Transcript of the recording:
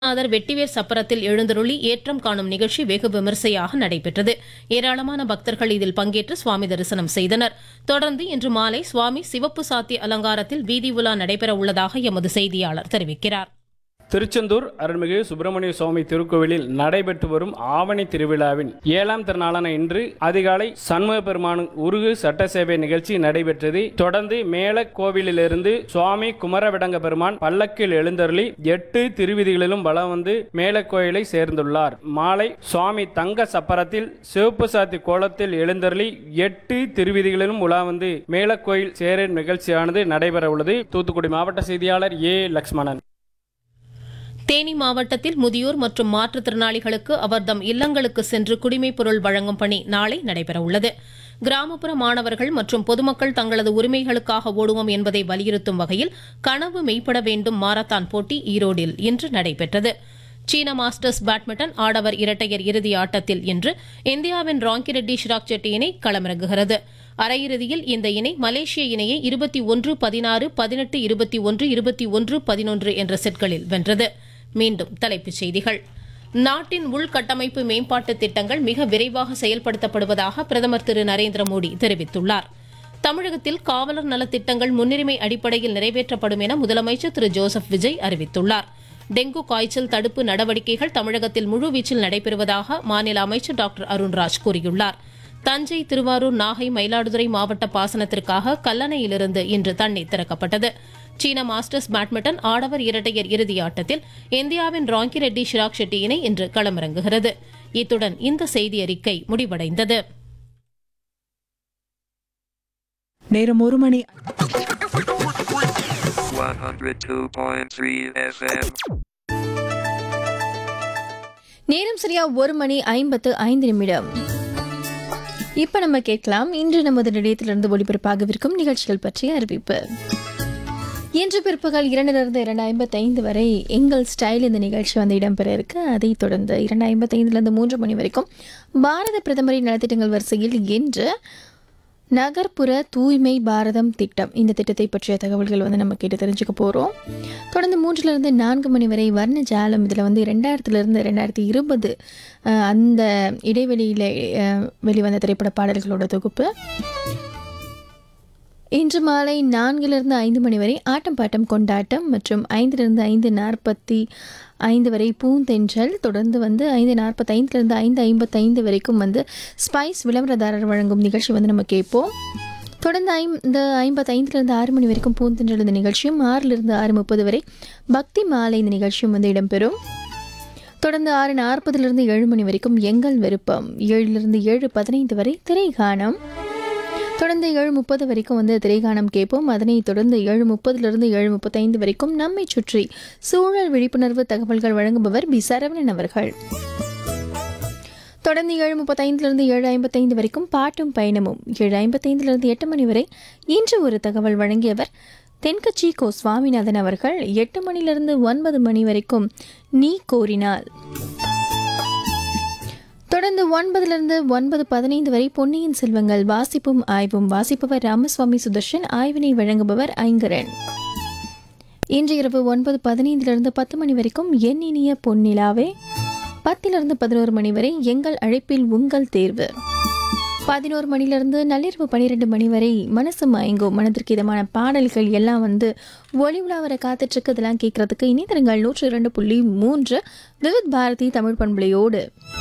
நாதர் வெட்டிவேர் சப்பரத்தில் எழுந்தருளி ஏற்றம் காணும் நிகழ்ச்சி வெகு விமரிசையாக நடைபெற்றது ஏராளமான பக்தர்கள் இதில் பங்கேற்று சுவாமி தரிசனம் செய்தனர் தொடர்ந்து இன்று மாலை சுவாமி சிவப்பு சாத்தி அலங்காரத்தில் வீதி உலா நடைபெற உள்ளதாக எமது செய்தியாளர் தெரிவிக்கிறார் திருச்செந்தூர் அருள்மிகு சுப்பிரமணிய சுவாமி திருக்கோவிலில் நடைபெற்று வரும் ஆவணி திருவிழாவின் ஏழாம் திருநாளான இன்று அதிகாலை சண்முக பெருமான் உருகு சட்ட சேவை நிகழ்ச்சி நடைபெற்றது தொடர்ந்து மேல கோவிலிலிருந்து சுவாமி குமரவிடங்க பெருமான் பல்லக்கில் எழுந்தருளி எட்டு திருவிதிகளிலும் வலம் வந்து மேல கோயிலை சேர்ந்துள்ளார் மாலை சுவாமி தங்க சப்பரத்தில் சிவப்பு சாத்தி கோலத்தில் எழுந்தருளி எட்டு திருவிதிகளிலும் உலா வந்து மேலக்கோயில் சேர நிகழ்ச்சியானது நடைபெற உள்ளது தூத்துக்குடி மாவட்ட செய்தியாளர் ஏ லக்ஷ்மணன் தேனி மாவட்டத்தில் முதியோர் மற்றும் மாற்றுத்திறனாளிகளுக்கு அவர்தம் இல்லங்களுக்கு சென்று குடிமைப் பொருள் வழங்கும் பணி நாளை நடைபெற உள்ளது கிராமப்புற மாணவர்கள் மற்றும் பொதுமக்கள் தங்களது உரிமைகளுக்காக ஓடுவோம் என்பதை வலியுறுத்தும் வகையில் கனவு மெய்ப்பட வேண்டும் மாரத்தான் போட்டி ஈரோடில் இன்று நடைபெற்றது சீன மாஸ்டர்ஸ் பேட்மிண்டன் ஆடவர் இரட்டையர் இறுதி ஆட்டத்தில் இன்று இந்தியாவின் ராங்கிரெட்டி ஷிராக் செட்டி இணை களமிறங்குகிறது அரையிறுதியில் இந்த இணை மலேசிய இணையை இருபத்தி ஒன்று பதினாறு பதினெட்டு இருபத்தி ஒன்று இருபத்தி ஒன்று பதினொன்று என்ற செட்களில் வென்றது மீண்டும் தலைப்புச் செய்திகள் நாட்டின் உள்கட்டமைப்பு மேம்பாட்டு திட்டங்கள் மிக விரைவாக செயல்படுத்தப்படுவதாக பிரதமர் திரு நரேந்திர மோடி தெரிவித்துள்ளார் தமிழகத்தில் காவலர் நலத்திட்டங்கள் முன்னுரிமை அடிப்படையில் நிறைவேற்றப்படும் என முதலமைச்சர் திரு ஜோசப் விஜய் அறிவித்துள்ளார் டெங்கு காய்ச்சல் தடுப்பு நடவடிக்கைகள் தமிழகத்தில் முழுவீச்சில் நடைபெறுவதாக மாநில அமைச்சர் டாக்டர் அருண்ராஜ் கூறியுள்ளார் தஞ்சை திருவாரூர் நாகை மயிலாடுதுறை மாவட்ட பாசனத்திற்காக கல்லணையிலிருந்து இன்று தண்ணீர் திறக்கப்பட்டது சீன மாஸ்டர்ஸ் பேட்மிண்டன் ஆடவர் இரட்டையர் இறுதி ஆட்டத்தில் இந்தியாவின் ராங்கி ரெட்டி ஷிராக் ஷெட்டி இணை இன்று களமிறங்குகிறது இத்துடன் இந்த செய்தி அறிக்கை முடிவடைந்தது நேரம் ஒரு மணி 102.3 FM. நேரம் சரியா ஒரு மணி ஐம்பத்து ஐந்து நிமிடம் இப்ப நம்ம கேட்கலாம் இன்று நமது நிலையத்திலிருந்து ஒளிபரப்பாகவிருக்கும் நிகழ்ச்சிகள் பற்றிய அறிவிப்பு இன்று பிற்பகல் இரண்டிலிருந்து இரண்டு ஐம்பத்தி ஐந்து வரை எங்கள் ஸ்டைல் இந்த நிகழ்ச்சி வந்து இடம்பெற இருக்கு அதைத் தொடர்ந்து இரண்டு ஐம்பத்தி ஐந்துலேருந்து மூன்று மணி வரைக்கும் பாரத பிரதமரின் நலத்திட்டங்கள் வரிசையில் இன்று நகர்ப்புற தூய்மை பாரதம் திட்டம் இந்த திட்டத்தை பற்றிய தகவல்கள் வந்து நம்ம கேட்டு தெரிஞ்சுக்க போகிறோம் தொடர்ந்து மூன்றிலிருந்து நான்கு மணி வரை வர்ண ஜாலம் இதில் வந்து ரெண்டாயிரத்துலேருந்து ரெண்டாயிரத்தி இருபது அஹ், அந்த இடைவெளியில் அஹ், வெளிவந்த திரைப்பட பாடல்களோட தொகுப்பு இன்று மாலை நான்கிலிருந்து ஐந்து மணி வரை ஆட்டம் பாட்டம் கொண்டாட்டம் மற்றும் ஐந்திலிருந்து ஐந்து நாற்பத்தி ஐந்து வரை பூந்தென்றல் தொடர்ந்து வந்து ஐந்து நாற்பத்தைந்துலேருந்து ஐந்து ஐம்பத்தைந்து வரைக்கும் வந்து ஸ்பைஸ் விளம்பரதாரர் வழங்கும் நிகழ்ச்சி வந்து நம்ம கேட்போம் தொடர்ந்து ஐந்து ஐம்பத்தைந்துலேருந்து ஆறு மணி வரைக்கும் பூந்தென்றல் இந்த நிகழ்ச்சியும் ஆறிலிருந்து ஆறு முப்பது வரை பக்தி மாலை இந்த நிகழ்ச்சியும் வந்து இடம்பெறும் தொடர்ந்து ஆறு நாற்பதுலேருந்து ஏழு மணி வரைக்கும் எங்கள் விருப்பம் ஏழிலிருந்து ஏழு பதினைந்து வரை திரைகானம் தொடர்ந்து ஏழு முப்பது வரைக்கும் வந்து திரைகானம் கேட்போம் அதனை தொடர்ந்து ஏழு முப்பதுலேருந்து ஏழு முப்பத்தைந்து வரைக்கும் நம்மை சுற்றி சூழல் விழிப்புணர்வு தகவல்கள் வழங்குபவர் பி சரவணன் அவர்கள் தொடர்ந்து ஏழு முப்பத்தைந்துலேருந்து ஏழு ஐம்பத்தைந்து வரைக்கும் பாட்டும் பயணமும் ஏழு ஐம்பத்தைந்துலேருந்து எட்டு மணி வரை இன்று ஒரு தகவல் வழங்கியவர் தென்கட்சி கோ சுவாமிநாதன் அவர்கள் எட்டு மணிலிருந்து ஒன்பது மணி வரைக்கும் நீ கோரினால் தொடர்ந்து ஒன்பதிலிருந்து ஒன்பது பதினைந்து வரை பொன்னியின் செல்வங்கள் வாசிப்பும் ஆய்வும் வாசிப்பவர் ராமசுவாமி சுதர்ஷன் ஆய்வினை வழங்குபவர் ஐங்கரன் இன்று இரவு ஒன்பது பதினைந்திலிருந்து பத்து மணி வரைக்கும் என் இனிய பொன்னிலாவே பத்திலிருந்து பதினோரு மணி வரை எங்கள் அழைப்பில் உங்கள் தேர்வு பதினோரு மணிலிருந்து நள்ளிரவு பன்னிரெண்டு மணி வரை மனசு மயங்கும் மனதிற்கு இதமான பாடல்கள் எல்லாம் வந்து ஒளி உலா வர காத்துட்ருக்கு இதெல்லாம் கேட்கறதுக்கு இணையதளங்கள் நூற்று இரண்டு புள்ளி மூன்று விவித் பாரதி தமிழ் பண்பலையோடு